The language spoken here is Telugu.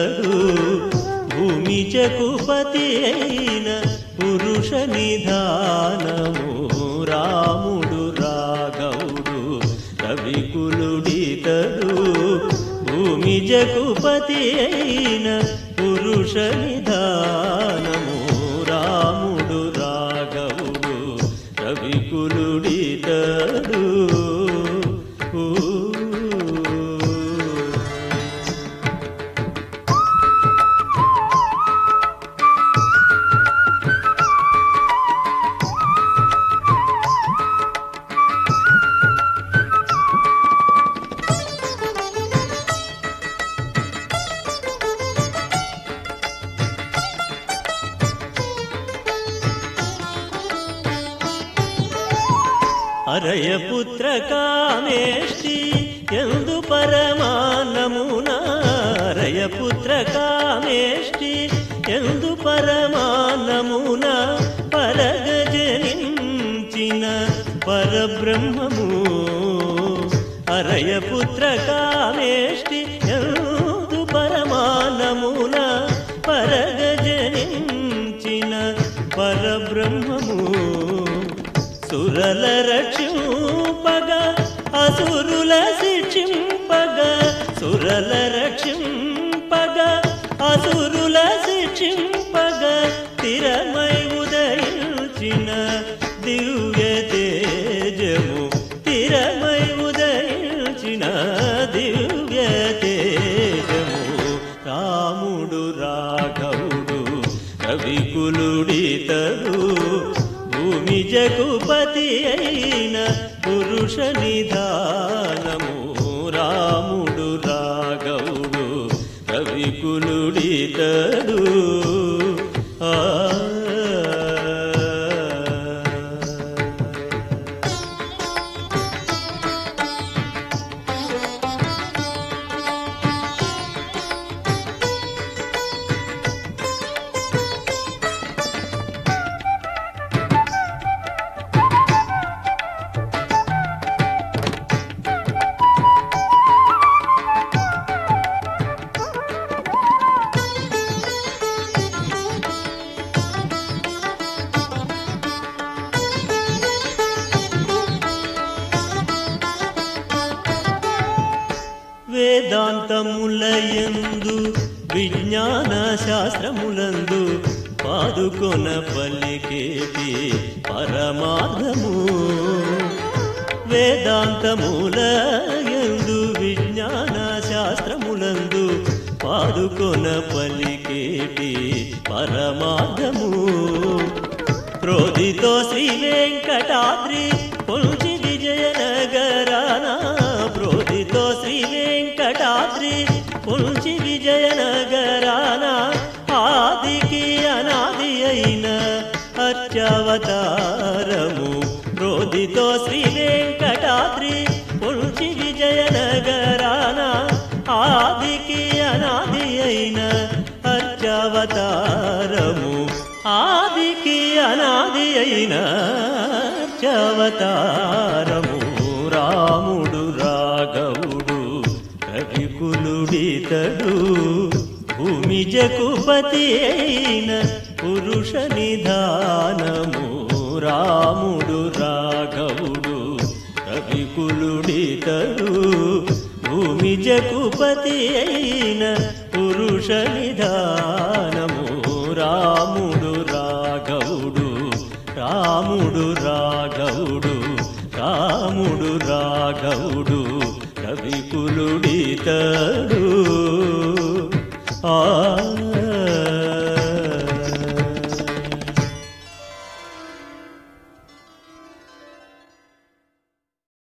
కులుడితడు భూమి జకుపతి అయిన పురుష నిధానము రాముడు రాఘవుడు కవికులుడితడు భూమి జకుపతి అయిన పురుష నిధానము రాముడు రాఘవుడు కవికులుడితడు ఊ. అరయపుత్ర కామేష్టి ఎందు పరమానమున అరయపుత్ర కామేష్టి ఎందు పరమానమున పరగజనించిన పరబ్రహ్మము అరయపుత్ర కామేష్టి ఎందు పరమానమున పరగజనించిన పరబ్రహ్మము సురల రక్షింపగ అసురుల శిక్షింపగ సురల రక్షింపగ అసురుల శిక్షింపగ తిరమై ఉదయించిన దివ్య తేజము తిరమై ఉదయించిన దివ్య తేజము రాముడు రాఘవుడు కవికులుడితడు భూమి జగుపతి అయిన పురుష నిధానము రాముడు రాఘవుడు కవికులుడితడు ఆ వేదాంతములయందు విజ్ఞాన శాస్త్రములందు పాదుకొన పలికేటి పరమార్థము వేదాంతములయందు విజ్ఞాన శాస్త్రములందు పాదుకొన పలికేటి పరమార్థము క్రోధితో శ్రీ వెంకటాద్రి పొంచి విజయనగరాన క్రోధితో శ్రీ వెంకటాద్రి పొంచి విజయనగరాన ఆదికి అనాది అయిన అత్యవతారము క్రోధితో శ్రీ వెంకటాద్రి పొంచి విజయనగరాన ఆదికి అనాది అయిన అత్యవతారము ఆదికి అనాది అయిన అత్యవతారము రాముడు రాఘవుడు కవికులుడితడు భూమి జకుపతి అయిన పురుష నిధానము రాముడు రాఘవుడు కవికులుడితడు భూమి జకుపతి అయిన పురుష నిధానము రాముడు రాఘవుడు రాముడు రాఘవుడు రాముడు రాఘవుడు కవికులుడితడు ఆ